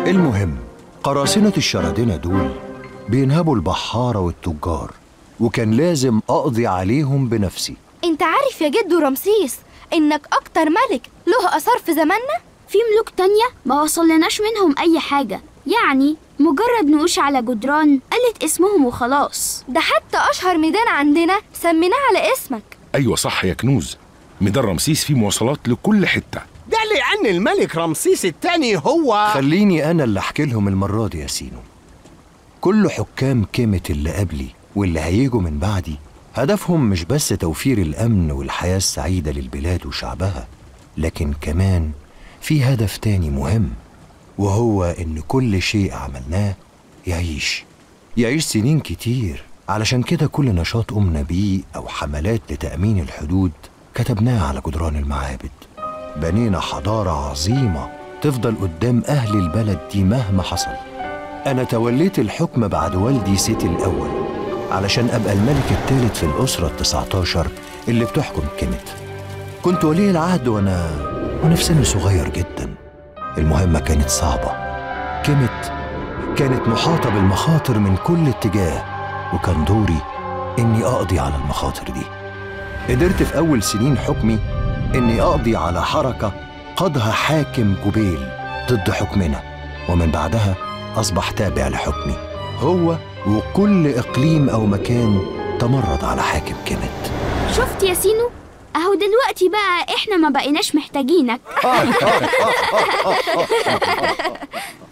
المهم قراصنة الشرادنة دول بينهبوا البحارة والتجار وكان لازم أقضي عليهم بنفسي انت عارف يا جدو رمسيس انك اكتر ملك له اثار في زماننا في ملوك تانية ما وصلناش منهم أي حاجة يعني مجرد نقوش على جدران قلت اسمهم وخلاص ده حتى اشهر ميدان عندنا سميناه على اسمك ايوه صح يا كنوز ميدان رمسيس فيه مواصلات لكل حته ده لأن الملك رمسيس الثاني هو خليني أنا اللي أحكي لهم المرة دي يا سينو كل حكام كيمت اللي قبلي واللي هيجوا من بعدي هدفهم مش بس توفير الأمن والحياة السعيدة للبلاد وشعبها لكن كمان في هدف تاني مهم وهو إن كل شيء عملناه يعيش يعيش سنين كتير علشان كده كل نشاط قمنا بيه أو حملات لتأمين الحدود كتبناها على جدران المعابد بنينا حضارة عظيمة تفضل قدام أهل البلد دي مهما حصل أنا توليت الحكم بعد والدي سيتي الأول علشان أبقى الملك الثالث في الأسرة التسعة عشر اللي بتحكم كيمت كنت ولي العهد وأنا وأنا في سن صغير جدا المهمة كانت صعبة كيمت كانت محاطة بالمخاطر من كل اتجاه وكان دوري إني أقضي على المخاطر دي قدرت في أول سنين حكمي إني أقضي على حركة قادها حاكم جبيل ضد حكمنا ومن بعدها أصبح تابع لحكمي هو وكل إقليم أو مكان تمرد على حاكم كيمت شفت يا سينو أهو دلوقتي بقى إحنا ما بقيناش محتاجينك